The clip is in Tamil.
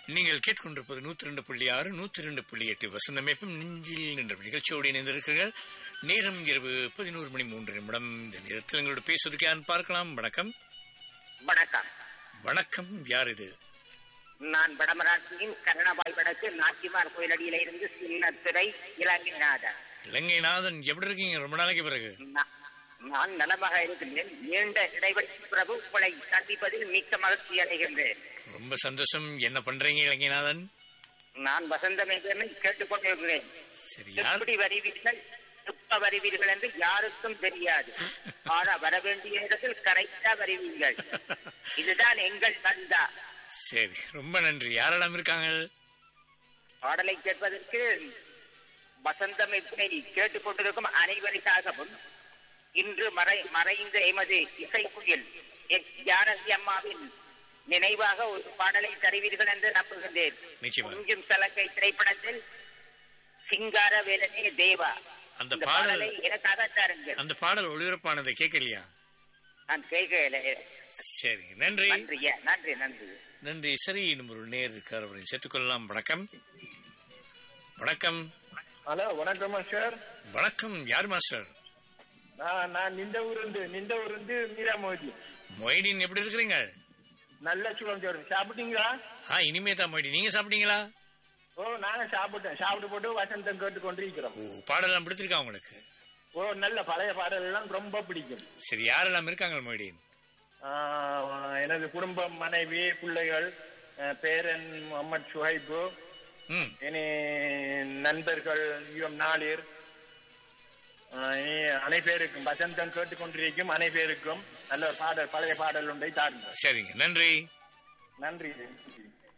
நீங்கள் கேட்டுக்கொண்டிருப்பது நூத்தி ரெண்டு புள்ளி ஆறு நூத்தி ரெண்டு புள்ளி எட்டு வசந்தமேப்பம் நெஞ்சில் என்ற நிகழ்ச்சியோடு இணைந்திருக்கிறீர்கள் நேரம் இரவு பதினோரு மணி மூன்று நிமிடம் இந்த நேரத்தில் எங்களோட பேசுவதற்கு யார் பார்க்கலாம் வணக்கம் வணக்கம் வணக்கம் யார் இது நான் வடமராட்சியின் கருணாபாய் வடக்கு நாச்சிமார் கோயிலடியில இருந்து சின்னத்துறை இளங்கிநாதன் இலங்கைநாதன் எப்படி இருக்கீங்க ரொம்ப நாளைக்கு பிறகு நா- நான் நலமாக இருக்கின்றேன் நீண்ட இடைவெளி பிரபு உங்களை சந்திப்பதில் மிக்க மகிழ்ச்சி அடைகின்றேன் ரொம்ப சந்தோஷம் என்ன பண்றீங்க இலங்கைநாதன் நான் வசந்தமேகனை கேட்டுக்கொண்டிருக்கிறேன் சரி யார் எப்படி வருவீர்கள் எப்ப வருவீர்கள் என்று யாருக்கும் தெரியாது ஆனா வர வேண்டிய இடத்தில் கரெக்டா வருவீர்கள் இதுதான் எங்கள் தந்தா சரி ரொம்ப நன்றி யாரெல்லாம் இருக்காங்க பாடலை கேட்பதற்கு வசந்தமைப்பினை கேட்டுக்கொண்டிருக்கும் அனைவருக்காகவும் இன்று மறை மறைந்த எமது இசைக்குயில் எஸ் ஜானகி அம்மாவின் நினைவாக ஒரு பாடலை தருவீர்கள் என்று நம்புகின்றேன் நிச்சயமாக. கொஞ்சம் சலக்கை திரைப்படத்தில் சிங்கார வேலனே தேவா அந்த இந்த பாடல் பாடலை எனக்காக தாருங்கள் அந்த பாடல் ஒளிபரப்பானதை கேட்கலையா நான் கேட்கல சரி நன்றி நன்றி நன்றி நன்றி நன்றி சரி இன்னும் ஒரு நேர் இருக்கார் அவரை சேர்த்துக்கொள்ளலாம் வணக்கம் வணக்கம் ஹலோ வணக்கம் சார் வணக்கம் யார் மாஸ்டர் நான் நான் நின்ற ஊருந்து நின்ற ஊருந்து மீரா மோதி மொய்டீன் எப்படி இருக்கிறீங்க நல்ல சுகம் சார் சாப்பிட்டீங்களா ஆ இனிமே தான் மொய்டி நீங்க சாப்பிட்டீங்களா ஓ நாங்க சாப்பிட்டேன் சாப்பிட்டு போட்டு வசந்தம் கேட்டு கொண்டிருக்கிறோம் ஓ பாடலாம் பிடிச்சிருக்கா உங்களுக்கு ஓ நல்ல பழைய பாடல் எல்லாம் ரொம்ப பிடிக்கும் சரி யாரெல்லாம் இருக்காங்க மொய்டீன் ஆஹ், எனது குடும்பம் மனைவி பிள்ளைகள் அஹ், பேரன் முகமது சுஹைபு ம் இனி நண்பர்கள் யுஎம் நாளிர் ஆஹ், இனி அனைவருக்கும் வசந்தம் கேட்டு கொண்டிருக்கும் அனைவருக்கும் நல்ல ஒரு பாடல் பழைய பாடல் ஒன்றை தாருங்கள் சரிங்க நன்றி நன்றி